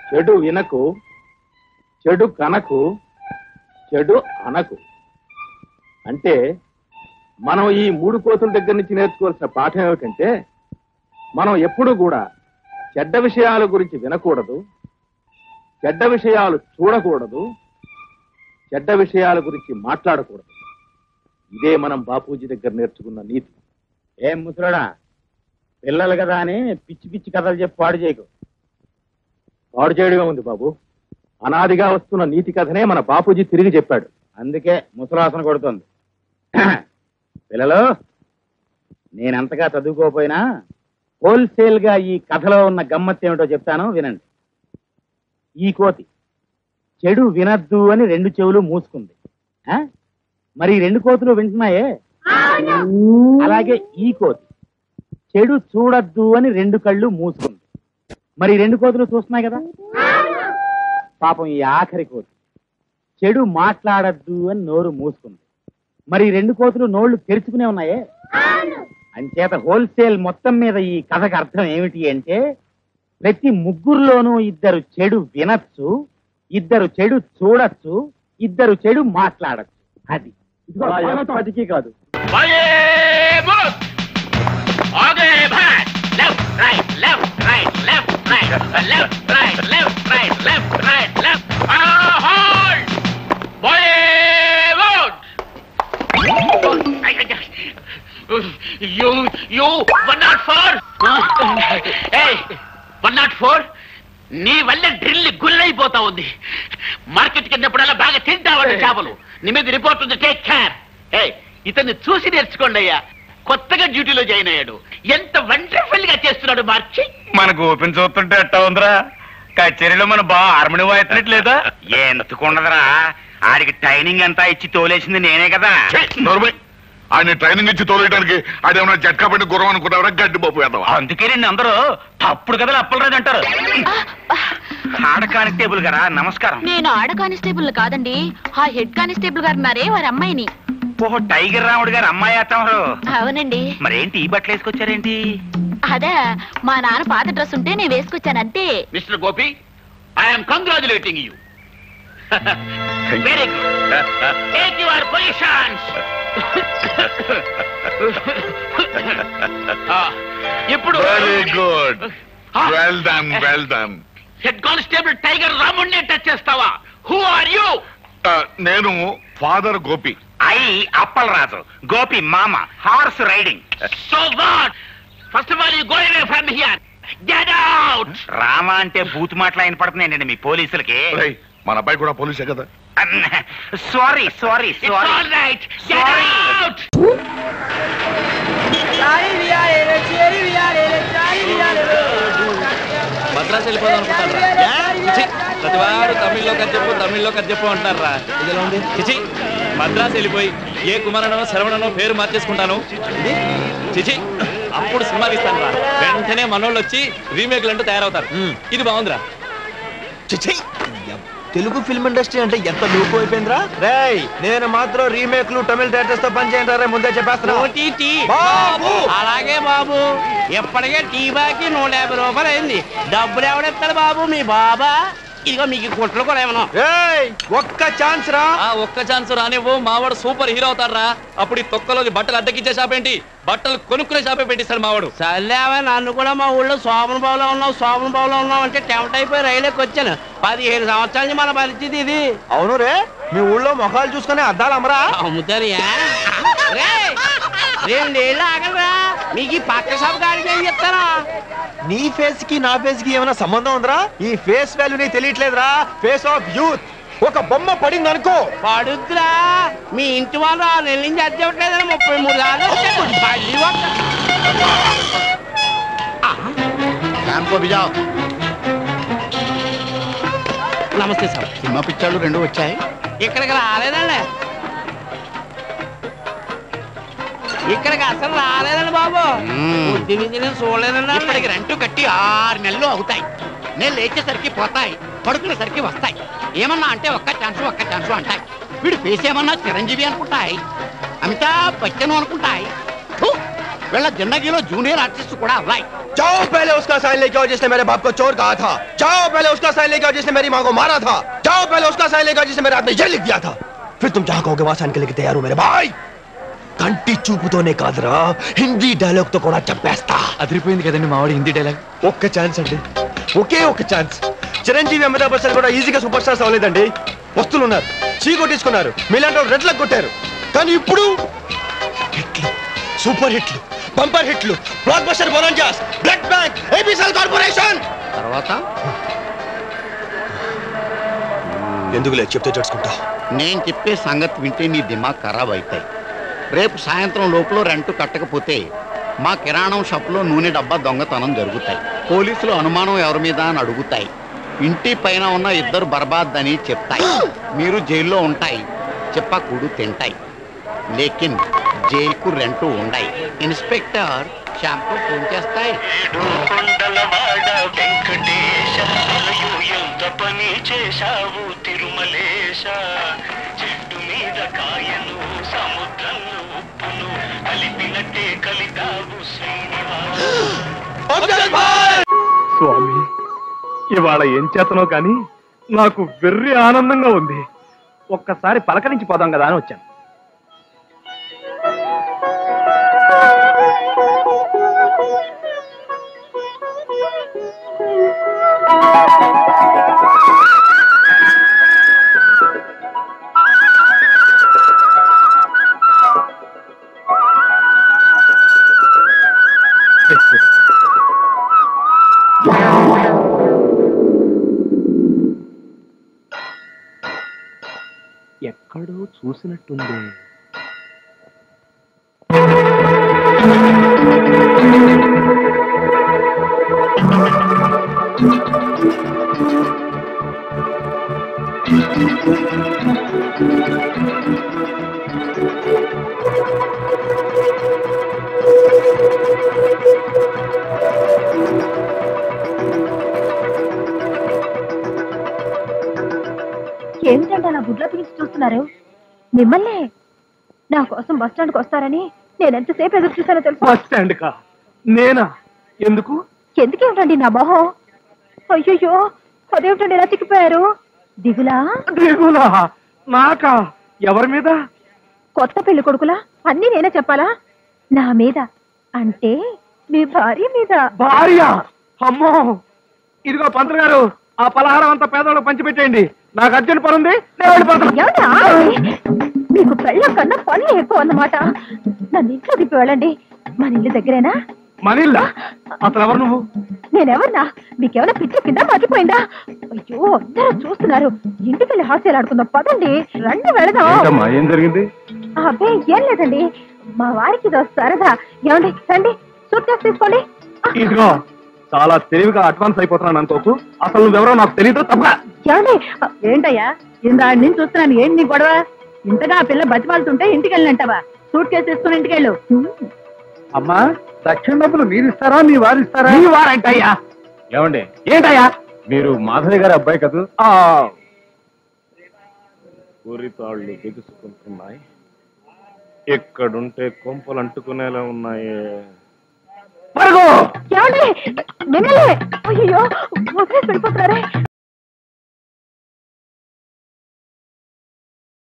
చెడు వినకు చెడు కనకు చెడు అనకు అంటే మనం ఈ మూడు కోతుల దగ్గర నుంచి నేర్చుకోవాల్సిన పాఠం ఏమిటంటే మనం ఎప్పుడూ కూడా చెడ్డ విషయాల గురించి వినకూడదు చెడ్డ విషయాలు చూడకూడదు చెడ్డ విషయాల గురించి మాట్లాడకూడదు ఇదే మనం బాపూజీ దగ్గర నేర్చుకున్న నీతి ఏం ముసలోడా పిల్లలు కదా అని పిచ్చి పిచ్చి కథలు చెప్పి పాడు చేయకు పాడు చేయడమే ఉంది బాబు అనాదిగా వస్తున్న నీతి కథనే మన బాపూజీ తిరిగి చెప్పాడు అందుకే ముసలాసన కొడుతుంది పిల్లలు నేనంతగా చదువుకోపోయినా హోల్సేల్ గా ఈ కథలో ఉన్న గమ్మత్ ఏమిటో చెప్తాను వినండి ఈ కోతి చెడు వినద్దు అని రెండు చెవులు మూసుకుంది ఆ? మరి ఈ రెండు కోతులు వింటున్నాయే అలాగే ఈ కోతి చెడు చూడద్దు అని రెండు కళ్ళు మూసుకుంది మరి ఈ రెండు కోతులు చూస్తున్నాయి కదా పాపం ఈ ఆఖరి కోతి చెడు మాట్లాడద్దు అని నోరు మూసుకుంది మరి ఈ రెండు కోతులు నోళ్లు తెరుచుకునే ఉన్నాయే అంచేత హోల్సేల్ మొత్తం మీద ఈ కథకు అర్థం ఏమిటి అంటే ప్రతి ముగ్గురులోనూ ఇద్దరు చెడు వినొచ్చు ఇద్దరు చెడు చూడొచ్చు ఇద్దరు చెడు మాట్లాడచ్చు అది ఎప్పటికీ కాదు आगे भाग left right left right left right left right left right left right left hold Bollywood you you one not four hey one not four నీ వల్ల డ్రిల్ గుల్లైపోతా ఉంది మార్కెట్ కిందప్పుడల్లా బాగా తింటావండి చేపలు నీ మీద రిపోర్ట్ ఉంది టేక్ కేర్ ఏ ఇతన్ని చూసి నేర్చుకోండి అయ్యా కొత్తగా డ్యూటీలో జాయిన్ అయ్యాడు ఎంత వండర్ఫుల్ గా చేస్తున్నాడు మార్చి మనకు ఓపెన్ చూస్తుంటే ఎట్టా ఉందిరా కచేరీలో మన బాగా హార్మోని వాయిస్తున్నట్లేదా ఎందుకుండదురా ఆడికి ట్రైనింగ్ అంతా ఇచ్చి తోలేసింది నేనే కదా నోర్మై ఆయన ట్రైనింగ్ ఇచ్చి తోలేయడానికి ఆడేమన్నా జట్కా పెట్టి గుర్రం అనుకున్నారా గడ్డి పప్పు వేద్దామా అందుకే నిన్ను అందరూ తప్పుడు కథలు అప్పలరాదు అంటారు ఆడ కానిస్టేబుల్ గారా నమస్కారం నేను ఆడ కానిస్టేబుల్ కాదండి ఆ హెడ్ కానిస్టేబుల్ గారు ఉన్నారే వారి అమ్మాయిని ఓహో టైగర్ రాముడు గారు అమ్మాయి అత్తమారు అవునండి మరేంటి ఈ బట్టలు వేసుకొచ్చారేంటి అదే మా నాన్న పాత డ్రెస్ ఉంటే నేను వేసుకొచ్చాను అంతే Mister Gopi I'm congratulating you very good take your positions ఇప్పుడు very good well done well done head constable tiger రాముడిని టచ్ చేస్తావా హూ ఆర్ యూ నేను ఫాదర్ గోపి ఐ అప్పలరాజు గోపి మామ horse riding so what first of all you go away from here get out Rama అంటే బూత్ మాటలు ఆయన పడుతున్నాయండి మీ పోలీసులకి రేయ్, మన అబ్బాయి కూడా పోలీసే కదా sorry sorry it's sorry all right get Sorry. Out Madras వెళ్ళిపోదాం అనుకుంటారా ప్రతి వారు తమిళ్లో కథ చెప్పు తమిళ్లో కథ చెప్పు అంటారా ఇదిలా ఉంది చిచి మద్రాసు వెళ్ళిపోయి ఏ కుమారనో శరవణనో పేరు మార్చేసుకుంటాను ఇది? చిచి అప్పుడు సినిమా తీస్తాను రా వెంటనే మనోళ్ళు వచ్చి రీమేక్లు అంటూ తయారవుతారు ఇది బాగుందిరా చిచి తెలుగు ఫిల్మ్ ఇండస్ట్రీ అంటే ఎంత లూపు అయిపోయిందిరా రేయ్ నేను మాత్రం రీమేక్లు తమిళ డైరెక్టర్స్ తో పని చేయండి ముందే చెప్పేస్తున్నా బాబు! అలాగే బాబు ఎప్పటికే టీ బాకి నూట యాభై రూపాయలు అయింది డబ్బులు ఎవడెత్తాడు బాబు మీ బాబా ఇదిగో మీకు కుట్లు కూడా ఏమన్నా రేయ్ ఒక్క ఛాన్స్ రా ఆ ఒక్క ఛాన్స్ రానివ్వు మావాడు సూపర్ హీరో అవుతారా అప్పుడు ఈ తొక్కలోది బట్టలు అద్దెకిచ్చే షాప్ ఏంటి బట్టలు కొనుక్కునే షాపే పెట్టిస్తాడు మావాడు సర్లేవా నన్ను కూడా మా ఊళ్ళో శోభన బావులో ఉన్నావు శోభన బావులో ఉన్నావు అంటే టెంప్ట్ అయిపోయి రైలుకి వచ్చాను పదిహేను సంవత్సరాల నుంచి మన పరిస్థితి ఇది అవును రే మీ ఊళ్ళో మొఖాలు చూసుకుని అద్దాలు అమరా అమ్ముతారియా రేయ్, రెండేళ్ళు ఆగలరా మీకు ఈ పక్క షాప్ గాడికి ఏం చెప్తారా నీ ఫేస్ కి నా ఫేస్ కి ఏమైనా సంబంధం ఉందిరా ఈ ఫేస్ వాల్యూ నీకు తెలియట్లేదురా ఫేస్ ఆఫ్ యూత్ ఒక బొమ్మ పడింది అనుకో పడుద్దురా మీ ఇంటి వాళ్ళు ఆరు నెలల నుంచి అద్దె ఇవ్వట్లేదని ముప్పై మూడు సార్లు వచ్చాను. మళ్ళీ వస్తా. నమస్తే సార్ సినిమా పిక్చర్లు రెండు వచ్చాయి ఇక్కడికి రాలేదండి ఇక్కడికి అసలు రాలేదండి బాబు బుద్ధి నుంచి నేను చూడలేదండి ఇప్పటికి రెంట్ కట్టి ఆరు నెలలు అవుతాయి నేను లేచేసరికి పోతాయి పడుకునేసరికి వస్తాయి ఏమన్నా అంటే ఒక్క ఛాన్స్ ఒక్క ఛాన్స్ అంటాయి వీడు ఫేస్ ఏమన్నా చిరంజీవి అనుకుంటాయి అమితాబ్ బచ్చన్ అనుకుంటాయి ఫు! వీళ్ళ జిందగీలో జూనియర్ ఆర్టిస్ట్ కూడా అవ్వాయి जाओ पहले उसका साइन लेके आओ जिसने मेरे बाप को चोर कहा था जाओ पहले उसका साइन लेके आओ जिसने मेरी माँ को मारा था जाओ पहले उसका साइन लेके आओ जिसने मेरे हाथ में ये लिख दिया था फिर तुम जहाँ कहोगे वहां साइन के लेके तैयार हो मेरे भाई కంటి చూపుతోనే కాదురా హిందీ డైలాగ్ తో కూడా చెప్పేస్తా అదిరిపోయింది కదండి మావాడి హిందీ డైలాగ్ ఒక్క ఛాన్స్ అండి ఒకే ఒక్క ఛాన్స్ చిరంజీవి అమితాబ్ బచ్చన్ కూడా ఈజీగా సూపర్ స్టార్స్ అవ్వలేదండి వస్తువులు ఉన్నారు చీ కొట్టించుకున్నారు మీలాంటి వాళ్ళు రెడ్లకు కొట్టారు కానీ ఇప్పుడు హిట్లు సూపర్ హిట్లు బంపర్ హిట్లు blockbuster bonanzas blood bank ABCL corporation తర్వాత ఎందుకు లేదు చెప్తే తెలుసుకుంటా నేను చెప్పే సంగతి వింటే నీ దిమాగ్ ఖరాబ్ అవుతాయి రేపు సాయంత్రం లోపల రెంట్ కట్టకపోతే మా కిరాణం షాపులో నూనె డబ్బా దొంగతనం జరుగుతాయి పోలీసులు అనుమానం ఎవరి మీద అని అడుగుతాయి ఇంటి పైన ఉన్న ఇద్దరు బర్బాద్ అని చెప్తాయి మీరు జైల్లో ఉంటాయి చెప్పకూడు తింటాయి లేకిన్ జైలుకు రెంటు ఉండాయి ఇన్స్పెక్టర్ షాంపూ ఫోన్ చేస్తాయి కొండలవాడ వెంకటేశ అలయు ఎంత పని చేశావు తిరుమలేశ చెట్టు మీద కాయను సముద్రంలో ఉప్పును కలిపినట్టే కలితావు శ్రీనివాస స్వామి ఇవాళ ఏం చేతనో కానీ నాకు వెర్రి ఆనందంగా ఉంది ఒక్కసారి పలకరించి పోదాం కదా అని వచ్చాను ఎక్కడో చూసినట్టుంది ఏమిటంటే అలా గుడ్లో పిలిచి చూస్తున్నారు మిమ్మల్నే నా కోసం బస్ స్టాండ్కి వస్తారని నేను ఎంతసేపు ఎదురు చూసానో తెలుసు బస్ స్టాండ్ కా నేనా ఎందుకు ఎందుకేమిటండి నా మొహం అయ్యయ్యో అదేమిటండి ఇలా చిక్కిపోయారు దిగులా దిగులా నాకా ఎవరి మీద కొత్త పెళ్లి కొడుకులా అన్ని నేనే చెప్పాలా నా మీద అంటే మీ భార్య మీద భార్య అమ్మో ఇదిగో పంతులు గారు ఆ పలహారం అంతా పేదవాళ్ళకి పంచిపెట్టేయండి నాకు అర్జెంట్ పని ఉంది నేను వెళ్ళిపోతాను ఏమండి, ఆగండి. మీకు పెళ్ళం కన్నా పనులు ఎక్కువ అన్నమాట నన్ను ఇంట్లో దిప్పి వెళ్ళండి మన ఇల్లు దగ్గరేనా మనిల్లా అసలు ఎవరు నువ్వు నేనెవరినా మీకేమైనా పిచ్చి కింద మర్చిపోయిందా అయ్యో అందరూ చూస్తున్నారు ఇంటికి వెళ్ళి హాస్యాలు ఆడుకుందాం పదండి రండి వెళదాం ఏం జరిగింది అబ్బే ఏం లేదండి మా వారికి ఇదో సరదా ఏమండి రండి సూట్ కేసు తీసుకోండి ఇదిగో చాలా తెలివిగా అడ్వాన్స్ అయిపోతున్నాను అనుకోకు అసలు నువ్వెవరో నాకు తెలియదు తప్ప ఏమండి ఏంటయ్యా ఇందా నుంచి చూస్తున్నాను ఏంటి నీ గొడవ ఇంతగా ఆ పిల్ల బతిమాలుతుంటే ఇంటికి వెళ్ళినంటావా సూట్ కేసు తీసుకుని ఇంటికి వెళ్ళు అమ్మా దక్షిణ డబ్బులు మీరు ఇస్తారా మీ వారు ఇస్తారా మీ వారంటయ్యా ఏమండి ఏంటయ్యా మీరు మాధవి గారి అబ్బాయి కదా ఆ ఊరితాళ్ళు బిగుసుకుంటున్నాయి ఎక్కడుంటే కొంపలు అంటుకునేలా ఉన్నాయి పరుగు ఏమండి మిమ్మల్ని అయ్యో వదిలేసి వెళ్ళిపోతున్నారే